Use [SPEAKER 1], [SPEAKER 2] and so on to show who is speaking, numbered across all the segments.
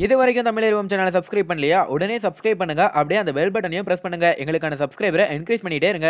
[SPEAKER 1] இது வரைக்கும் தமிழ் சேனலை சப்ஸ்கிரைப் பண்ணலையா உடனே சப்ஸ்கிரைப் பண்ணுங்க அப்படியே அந்த பெல் பட்டனையும் பிரஸ் பண்ணுங்க எங்களுக்கான சப்ஸ்கிரைபரை என்கரேஜ் பண்ணிட்டே இருங்க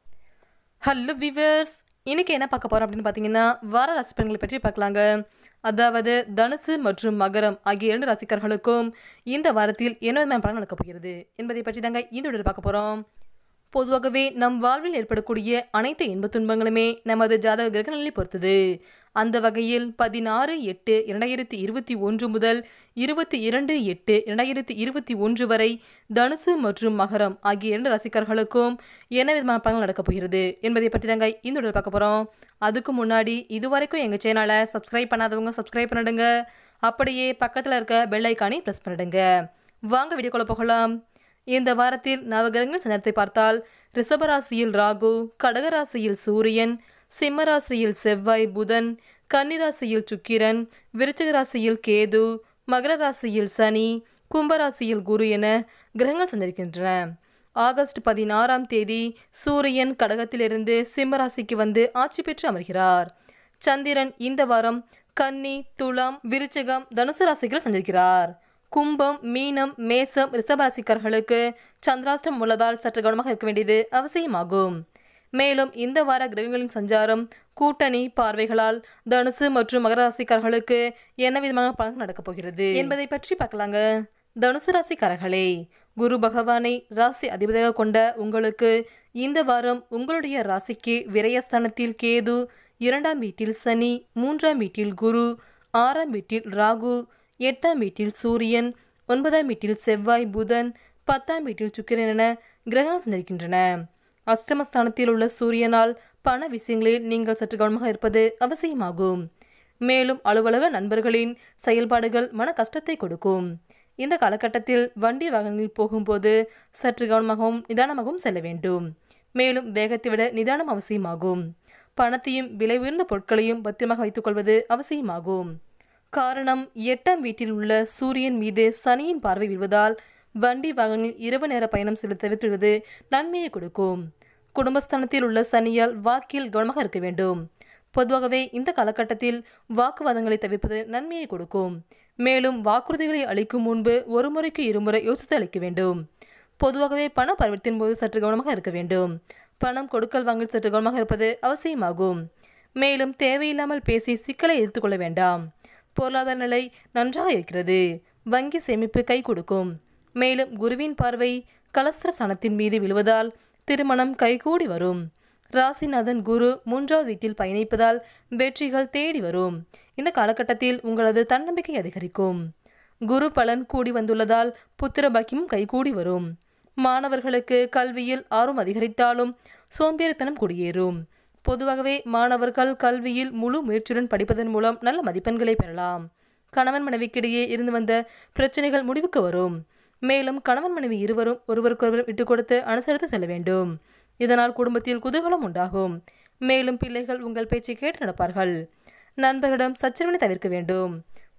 [SPEAKER 2] ஹலோ விவர்ஸ் இன்னைக்கு என்ன பார்க்க போறோம் அப்படின்னு பார்த்தீங்கன்னா வார ராசி பலன்களை பற்றி பார்க்கலாங்க அதாவது தனுசு மற்றும் மகரம் ஆகிய இரண்டு ராசிக்காரர்களுக்கும் இந்த வாரத்தில் என்ன விதமான பலன் நடக்கப் போகிறது என்பதை பற்றி தாங்க இந்த வீடியோவில் பார்க்க போறோம் பொதுவாகவே நம் வாழ்வில் ஏற்படக்கூடிய அனைத்து இன்பத் துன்பங்களுமே நமது ஜாதக கிரக நிலை பொறுத்தது அந்த வகையில் பதினாறு எட்டு இரண்டாயிரத்தி இருபத்தி ஒன்று முதல் இருபத்தி இரண்டு எட்டு இரண்டாயிரத்தி இருபத்தி ஒன்று வரை தனுசு மற்றும் மகரம் ஆகிய இரண்டு ராசிக்காரர்களுக்கும் என்ன விதமான பலன்கள் நடக்கப் போகிறது என்பதை பற்றி தாங்க இந்த வீடியோவில் பார்க்க போகிறோம் அதுக்கு முன்னாடி இதுவரைக்கும் எங்கள் சேனலை சப்ஸ்கிரைப் பண்ணாதவங்க சப்ஸ்கிரைப் பண்ணிடுங்க அப்படியே பக்கத்தில் இருக்க பெல் ஐக்கானை ப்ரெஸ் பண்ணிடுங்க வாங்க வீடியோக்குள்ள போகலாம் இந்த வாரத்தில் நவகிரகங்கள் சந்தர்த்தை பார்த்தால் ரிஷபராசியில் ராகு கடகராசியில் சூரியன் சிம்மராசியில் செவ்வாய் புதன் கன்னிராசியில் சுக்கிரன் விருச்சிக ராசியில் கேது மகர ராசியில் சனி கும்பராசியில் குரு என கிரகங்கள் சந்திருக்கின்றன ஆகஸ்ட் பதினாறாம் தேதி சூரியன் கடகத்திலிருந்து சிம்மராசிக்கு வந்து ஆட்சி பெற்று அமர்கிறார் சந்திரன் இந்த வாரம் கன்னி துலாம் விருச்சிகம் தனுசு ராசிகள் சந்திருக்கிறார் கும்பம் மீனம் மேசம் ரிஷபராசிக்காரர்களுக்கு சந்திராஷ்டம் உள்ளதால் சற்று கவனமாக இருக்க வேண்டியது அவசியமாகும் மேலும் இந்த வார கிரகங்களின் சஞ்சாரம் கூட்டணி பார்வைகளால் தனுசு மற்றும் மகர ராசிக்காரர்களுக்கு என்ன விதமான பலன் நடக்கப் போகிறது என்பதை பற்றி பார்க்கலாங்க தனுசு ராசிக்காரர்களே குரு பகவானை ராசி அதிபதியாக கொண்ட உங்களுக்கு இந்த வாரம் உங்களுடைய ராசிக்கு விரயஸ்தானத்தில் கேது இரண்டாம் வீட்டில் சனி மூன்றாம் வீட்டில் குரு ஆறாம் வீட்டில் ராகு எட்டாம் வீட்டில் சூரியன் ஒன்பதாம் வீட்டில் செவ்வாய் புதன் பத்தாம் வீட்டில் சுக்கிரன் என கிரகங்கள் சந்திருக்கின்றன அஷ்டமஸ்தானத்தில் உள்ள சூரியனால் பண விஷயங்களில் நீங்கள் சற்று கவனமாக இருப்பது அவசியமாகும் மேலும் அலுவலக நண்பர்களின் செயல்பாடுகள் மன கஷ்டத்தை கொடுக்கும் இந்த காலகட்டத்தில் வண்டி வாகனங்களில் போகும்போது சற்று கவனமாகவும் நிதானமாகவும் செல்ல வேண்டும் மேலும் வேகத்தை விட நிதானம் அவசியமாகும் பணத்தையும் விலை உயர்ந்த பொருட்களையும் பத்திரமாக வைத்துக் கொள்வது அவசியமாகும் காரணம் எட்டாம் வீட்டில் உள்ள சூரியன் மீது சனியின் பார்வை விழுவதால் வண்டி வாகனில் இரவு நேர பயணம் செல்ல தவிர்த்துவிடுவது நன்மையை கொடுக்கும் குடும்பஸ்தானத்தில் உள்ள சனியால் வாக்கில் கவனமாக இருக்க வேண்டும் பொதுவாகவே இந்த காலகட்டத்தில் வாக்குவாதங்களை தவிர்ப்பது நன்மையை கொடுக்கும் மேலும் வாக்குறுதிகளை அளிக்கும் முன்பு ஒரு முறைக்கு இருமுறை யோசித்து அளிக்க வேண்டும் பொதுவாகவே பண பரிவர்த்தின் போது சற்று கவனமாக இருக்க வேண்டும் பணம் கொடுக்கல் வாங்கல் சற்று கவனமாக இருப்பது அவசியமாகும் மேலும் தேவையில்லாமல் பேசி சிக்கலை எதிர்த்துக்கொள்ள வேண்டாம் பொருளாதார நிலை நன்றாக இருக்கிறது வங்கி சேமிப்பு கை கொடுக்கும் மேலும் குருவின் பார்வை கலஸ்திர சனத்தின் மீது விழுவதால் திருமணம் கைகூடி வரும் ராசிநாதன் குரு மூன்றாவது வீட்டில் பயணிப்பதால் வெற்றிகள் தேடி வரும் இந்த காலகட்டத்தில் உங்களது தன்னம்பிக்கை அதிகரிக்கும் குரு பலன் கூடி வந்துள்ளதால் புத்திர பாக்கியமும் கைகூடி வரும் மாணவர்களுக்கு கல்வியில் ஆர்வம் அதிகரித்தாலும் சோம்பேறித்தனம் குடியேறும் பொதுவாகவே மாணவர்கள் கல்வியில் முழு முயற்சியுடன் படிப்பதன் மூலம் நல்ல மதிப்பெண்களை பெறலாம் கணவன் மனைவிக்கிடையே இருந்து வந்த பிரச்சனைகள் முடிவுக்கு வரும் மேலும் கணவன் மனைவி இருவரும் ஒருவருக்கொருவர் விட்டு கொடுத்து அனுசரித்து செல்ல வேண்டும் இதனால் குடும்பத்தில் குதூகலம் உண்டாகும் மேலும் பிள்ளைகள் உங்கள் பேச்சை கேட்டு நடப்பார்கள் நண்பர்களிடம் சச்சரவினை தவிர்க்க வேண்டும்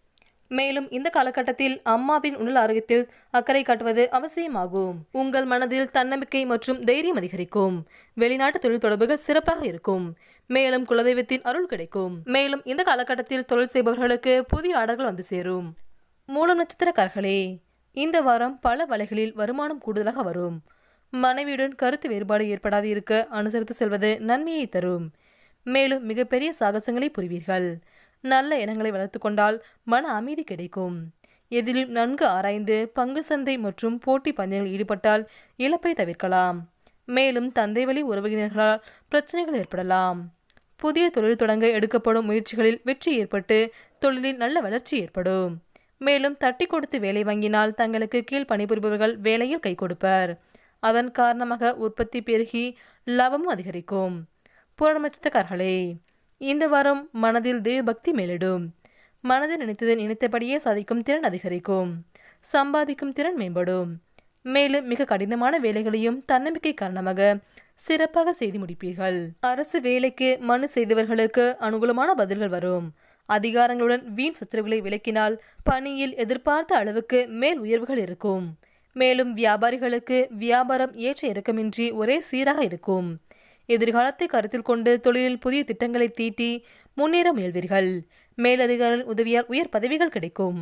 [SPEAKER 2] மேலும் இந்த காலகட்டத்தில் அம்மாவின் உடல் ஆரோக்கியத்தில் அக்கறை காட்டுவது அவசியமாகும் உங்கள் மனதில் தன்னம்பிக்கை மற்றும் தைரியம் அதிகரிக்கும் வெளிநாட்டு தொழில் தொடர்புகள் சிறப்பாக இருக்கும் மேலும் குலதெய்வத்தின் அருள் கிடைக்கும் மேலும் இந்த காலகட்டத்தில் தொழில் செய்பவர்களுக்கு புதிய ஆர்டர்கள் வந்து சேரும் மூலம் நட்சத்திரக்காரர்களே இந்த வாரம் பல வலைகளில் வருமானம் கூடுதலாக வரும் மனைவியுடன் கருத்து வேறுபாடு ஏற்படாது இருக்க அனுசரித்து செல்வது நன்மையை தரும் மேலும் மிகப்பெரிய சாகசங்களை புரிவீர்கள் நல்ல எண்ணங்களை வளர்த்து கொண்டால் மன அமைதி கிடைக்கும் எதிலும் நன்கு ஆராய்ந்து பங்கு சந்தை மற்றும் போட்டி பந்தயங்களில் ஈடுபட்டால் இழப்பை தவிர்க்கலாம் மேலும் தந்தை வழி உறவினர்களால் பிரச்சனைகள் ஏற்படலாம் புதிய தொழில் தொடங்க எடுக்கப்படும் முயற்சிகளில் வெற்றி ஏற்பட்டு தொழிலில் நல்ல வளர்ச்சி ஏற்படும் மேலும் தட்டி கொடுத்து வேலை வாங்கினால் தங்களுக்கு கீழ் பணிபுரிபவர்கள் வேலையில் கை கொடுப்பர் அதன் காரணமாக உற்பத்தி பெருகி லாபமும் அதிகரிக்கும் புறநட்சத்திரக்காரர்களே இந்த வாரம் மனதில் தெய்வ பக்தி மேலிடும் மனதில் நினைத்ததை நினைத்தபடியே சாதிக்கும் திறன் அதிகரிக்கும் சம்பாதிக்கும் திறன் மேம்படும் மேலும் மிக கடினமான வேலைகளையும் தன்னம்பிக்கை காரணமாக சிறப்பாக செய்து முடிப்பீர்கள் அரசு வேலைக்கு மனு செய்தவர்களுக்கு அனுகூலமான பதில்கள் வரும் அதிகாரங்களுடன் வீண் சச்சரவுகளை விளக்கினால் பணியில் எதிர்பார்த்த அளவுக்கு மேல் உயர்வுகள் இருக்கும் மேலும் வியாபாரிகளுக்கு வியாபாரம் ஏற்ற இறக்கமின்றி ஒரே சீராக இருக்கும் எதிர்காலத்தை கருத்தில் கொண்டு தொழிலில் புதிய திட்டங்களை தீட்டி முன்னேற முயல்வீர்கள் மேலதிகாரிகளின் உதவியால் உயர் பதவிகள் கிடைக்கும்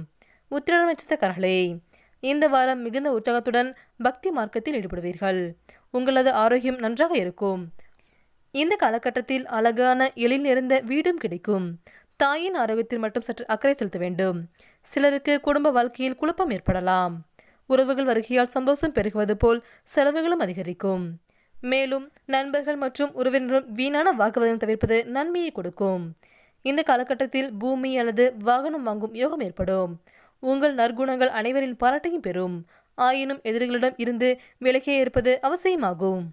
[SPEAKER 2] உத்திரட நட்சத்திரக்காரர்களே இந்த வாரம் மிகுந்த உற்சாகத்துடன் பக்தி மார்க்கத்தில் ஈடுபடுவீர்கள் உங்களது ஆரோக்கியம் நன்றாக இருக்கும் இந்த காலகட்டத்தில் அழகான எழில் நிறைந்த வீடும் கிடைக்கும் தாயின் ஆரோக்கியத்தில் மட்டும் சற்று அக்கறை செலுத்த வேண்டும் சிலருக்கு குடும்ப வாழ்க்கையில் குழப்பம் ஏற்படலாம் உறவுகள் வருகையால் சந்தோஷம் பெருகுவது போல் செலவுகளும் அதிகரிக்கும் மேலும் நண்பர்கள் மற்றும் உறவினரும் வீணான வாக்குவாதம் தவிர்ப்பது நன்மையை கொடுக்கும் இந்த காலகட்டத்தில் பூமி அல்லது வாகனம் வாங்கும் யோகம் ஏற்படும் உங்கள் நற்குணங்கள் அனைவரின் பாராட்டையும் பெறும் ஆயினும் எதிரிகளிடம் இருந்து விலகியே இருப்பது அவசியமாகும்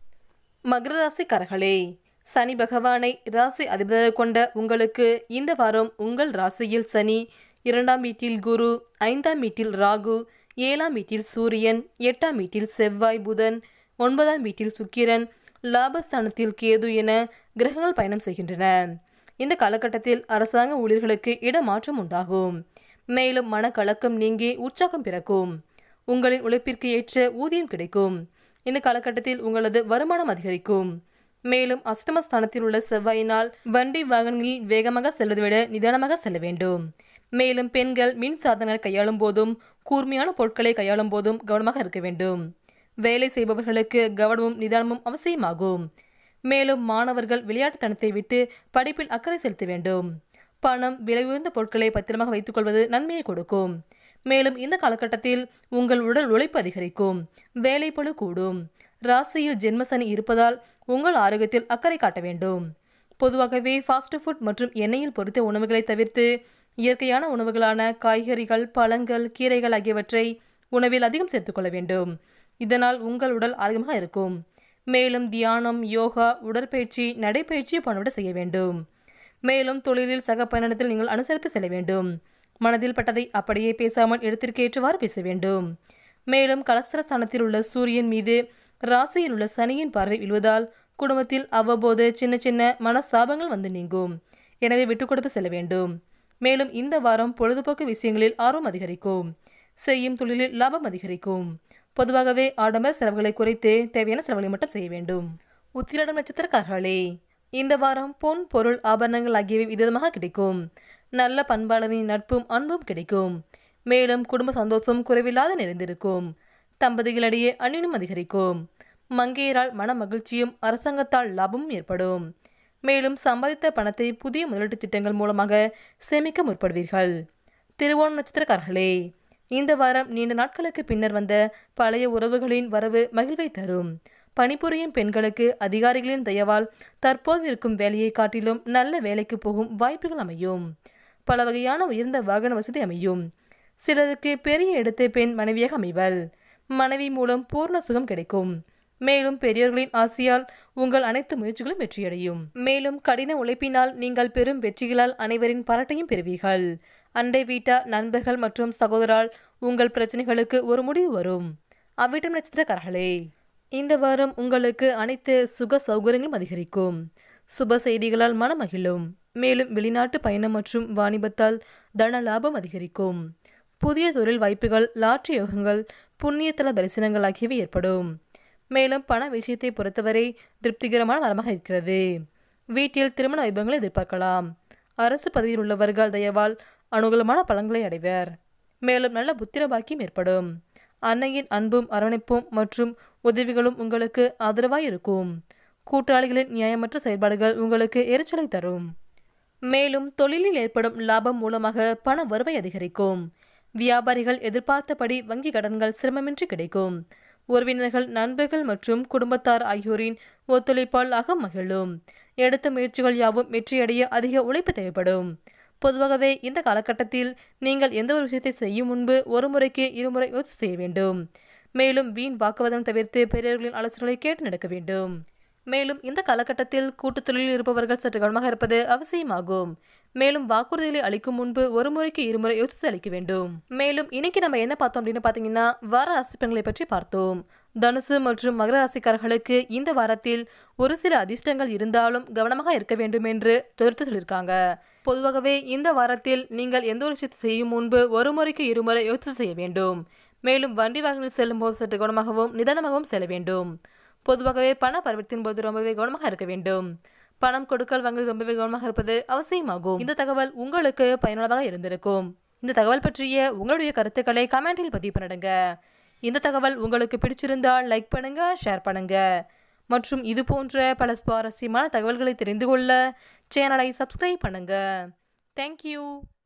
[SPEAKER 2] மகர ராசிக்காரர்களே சனி பகவானை ராசி அதிபதியாக கொண்ட உங்களுக்கு இந்த வாரம் உங்கள் ராசியில் சனி இரண்டாம் வீட்டில் குரு ஐந்தாம் வீட்டில் ராகு ஏழாம் வீட்டில் சூரியன் எட்டாம் வீட்டில் செவ்வாய் புதன் ஒன்பதாம் வீட்டில் சுக்கிரன் லாபஸ்தானத்தில் கேது என கிரகங்கள் பயணம் செய்கின்றன இந்த காலகட்டத்தில் அரசாங்க ஊழியர்களுக்கு இடமாற்றம் உண்டாகும் மேலும் மனக்கலக்கம் நீங்கி உற்சாகம் பிறக்கும் உங்களின் உழைப்பிற்கு ஏற்ற ஊதியம் கிடைக்கும் இந்த காலகட்டத்தில் உங்களது வருமானம் அதிகரிக்கும் மேலும் அஷ்டமஸ்தானத்தில் உள்ள செவ்வாயினால் வண்டி வாகனங்களில் வேகமாக செல்வதை விட நிதானமாக செல்ல வேண்டும் மேலும் பெண்கள் மின் சாதனங்களை கையாளும் போதும் கூர்மையான பொருட்களை கையாளும் போதும் கவனமாக இருக்க வேண்டும் வேலை செய்பவர்களுக்கு கவனமும் நிதானமும் அவசியமாகும் மேலும் மாணவர்கள் விளையாட்டுத்தனத்தை விட்டு படிப்பில் அக்கறை செலுத்த வேண்டும் பணம் விலை உயர்ந்த பொருட்களை பத்திரமாக வைத்துக் கொள்வது நன்மையை கொடுக்கும் மேலும் இந்த காலகட்டத்தில் உங்கள் உடல் உழைப்பு அதிகரிக்கும் வேலைப்பளு கூடும் ராசியில் ஜென்மசனி இருப்பதால் உங்கள் ஆரோக்கியத்தில் அக்கறை காட்ட வேண்டும் பொதுவாகவே ஃபாஸ்ட் ஃபுட் மற்றும் எண்ணெயில் பொரித்த உணவுகளை தவிர்த்து இயற்கையான உணவுகளான காய்கறிகள் பழங்கள் கீரைகள் ஆகியவற்றை உணவில் அதிகம் சேர்த்துக்கொள்ள வேண்டும் இதனால் உங்கள் உடல் ஆரோக்கியமாக இருக்கும் மேலும் தியானம் யோகா உடற்பயிற்சி நடைப்பயிற்சி போன்றவற்றை செய்ய வேண்டும் மேலும் தொழிலில் சக பயணத்தில் நீங்கள் அனுசரித்து செல்ல வேண்டும் மனதில் பட்டதை அப்படியே பேசாமல் இடத்திற்கு ஏற்றவாறு பேச வேண்டும் மேலும் கலஸ்திரஸ்தானத்தில் உள்ள சூரியன் மீது ராசியில் உள்ள சனியின் பார்வை விழுவதால் குடும்பத்தில் அவ்வப்போது சின்ன சின்ன மனஸ்தாபங்கள் வந்து நீங்கும் எனவே விட்டுக் கொடுத்து செல்ல வேண்டும் மேலும் இந்த வாரம் பொழுதுபோக்கு விஷயங்களில் ஆர்வம் அதிகரிக்கும் செய்யும் தொழிலில் லாபம் அதிகரிக்கும் பொதுவாகவே ஆடம்பர செலவுகளை குறைத்து தேவையான செலவுகளை மட்டும் செய்ய வேண்டும் உத்திராடம் நட்சத்திரக்காரர்களே இந்த வாரம் பொன் பொருள் ஆபரணங்கள் ஆகியவை விதமாக கிடைக்கும் நல்ல பண்பாளரின் நட்பும் அன்பும் கிடைக்கும் மேலும் குடும்ப சந்தோஷம் குறைவில்லாத நிறைந்திருக்கும் தம்பதிகளிடையே அந்நினும் அதிகரிக்கும் மங்கையரால் மன மகிழ்ச்சியும் அரசாங்கத்தால் லாபமும் ஏற்படும் மேலும் சம்பாதித்த பணத்தை புதிய முதலீட்டு திட்டங்கள் மூலமாக சேமிக்க முற்படுவீர்கள் திருவோணம் நட்சத்திரக்காரர்களே இந்த வாரம் நீண்ட நாட்களுக்கு பின்னர் வந்த பழைய உறவுகளின் வரவு மகிழ்வை தரும் பணிபுரியும் பெண்களுக்கு அதிகாரிகளின் தயவால் தற்போது இருக்கும் வேலையை காட்டிலும் நல்ல வேலைக்கு போகும் வாய்ப்புகள் அமையும் பல வகையான உயர்ந்த வாகன வசதி அமையும் சிலருக்கு பெரிய இடத்தை பெண் மனைவியாக அமைவள் மனைவி மூலம் பூர்ண சுகம் கிடைக்கும் மேலும் பெரியோர்களின் ஆசையால் உங்கள் அனைத்து முயற்சிகளும் வெற்றியடையும் மேலும் கடின உழைப்பினால் நீங்கள் பெறும் வெற்றிகளால் அனைவரின் பாராட்டையும் பெறுவீர்கள் அண்டை வீட்டார் நண்பர்கள் மற்றும் சகோதரால் உங்கள் பிரச்சனைகளுக்கு ஒரு முடிவு வரும் அவ்விட்டம் நட்சத்திரக்காரர்களே இந்த வாரம் உங்களுக்கு அனைத்து சுக சௌகரியங்களும் அதிகரிக்கும் சுப செய்திகளால் மனம் மகிழும் மேலும் வெளிநாட்டு பயணம் மற்றும் வாணிபத்தால் தன லாபம் அதிகரிக்கும் புதிய தொழில் வாய்ப்புகள் லாட்ரி யோகங்கள் புண்ணியத்தல தரிசனங்கள் ஆகியவை ஏற்படும் மேலும் பண விஷயத்தை பொறுத்தவரை திருப்திகரமான வரமாக இருக்கிறது வீட்டில் திருமண வைபவங்களை எதிர்பார்க்கலாம் அரசு பதவியில் உள்ளவர்கள் தயவால் அனுகூலமான பலன்களை அடைவர் மேலும் நல்ல புத்திர பாக்கியம் ஏற்படும் அன்னையின் அன்பும் அரவணைப்பும் மற்றும் உதவிகளும் உங்களுக்கு ஆதரவாய் இருக்கும் கூட்டாளிகளின் நியாயமற்ற செயல்பாடுகள் உங்களுக்கு எரிச்சலை தரும் மேலும் தொழிலில் ஏற்படும் லாபம் மூலமாக பண வருவாய் அதிகரிக்கும் வியாபாரிகள் எதிர்பார்த்தபடி வங்கி கடன்கள் சிரமமின்றி கிடைக்கும் உறவினர்கள் நண்பர்கள் மற்றும் குடும்பத்தார் ஆகியோரின் ஒத்துழைப்பால் அகம் மகிழும் எடுத்த முயற்சிகள் யாவும் வெற்றியடைய அதிக உழைப்பு தேவைப்படும் பொதுவாகவே இந்த காலகட்டத்தில் நீங்கள் எந்த ஒரு விஷயத்தை செய்யும் முன்பு ஒரு முறைக்கு இருமுறை யோசித்து செய்ய வேண்டும் மேலும் வீண் வாக்குவாதம் தவிர்த்து பெரியவர்களின் ஆலோசனைகளை கேட்டு நடக்க வேண்டும் மேலும் இந்த காலகட்டத்தில் கூட்டுத் தொழிலில் இருப்பவர்கள் சற்று கவனமாக இருப்பது அவசியமாகும் மேலும் வாக்குறுதிகளை அளிக்கும் முன்பு ஒரு முறைக்கு இருமுறை யோசித்து அளிக்க வேண்டும் மேலும் இன்னைக்கு நம்ம என்ன பார்த்தோம் அப்படின்னு பார்த்தீங்கன்னா வார ராசி பெண்களை பற்றி பார்த்தோம் தனுசு மற்றும் மகர ராசிக்காரர்களுக்கு இந்த வாரத்தில் ஒரு சில அதிர்ஷ்டங்கள் இருந்தாலும் கவனமாக இருக்க வேண்டும் என்று தொடுத்து சொல்லியிருக்காங்க பொதுவாகவே இந்த வாரத்தில் நீங்கள் எந்த ஒரு விஷயத்தை செய்யும் முன்பு ஒரு முறைக்கு இருமுறை யோசித்து செய்ய வேண்டும் மேலும் வண்டி வாகனத்தில் செல்லும் போது சற்று கவனமாகவும் நிதானமாகவும் செல்ல வேண்டும் பொதுவாகவே பண பருவத்தின் போது ரொம்பவே கவனமாக இருக்க வேண்டும் பணம் கொடுக்கல் வாங்கல் ரொம்பவே கவனமாக இருப்பது அவசியமாகும் இந்த தகவல் உங்களுக்கு பயனுள்ளதாக இருந்திருக்கும் இந்த தகவல் பற்றிய உங்களுடைய கருத்துக்களை கமெண்டில் பதிவு பண்ணிடுங்க இந்த தகவல் உங்களுக்கு பிடிச்சிருந்தால் லைக் பண்ணுங்க ஷேர் பண்ணுங்க மற்றும் இது போன்ற பல சுவாரஸ்யமான தகவல்களை தெரிந்து கொள்ள சேனலை சப்ஸ்கிரைப் பண்ணுங்க தேங்க்யூ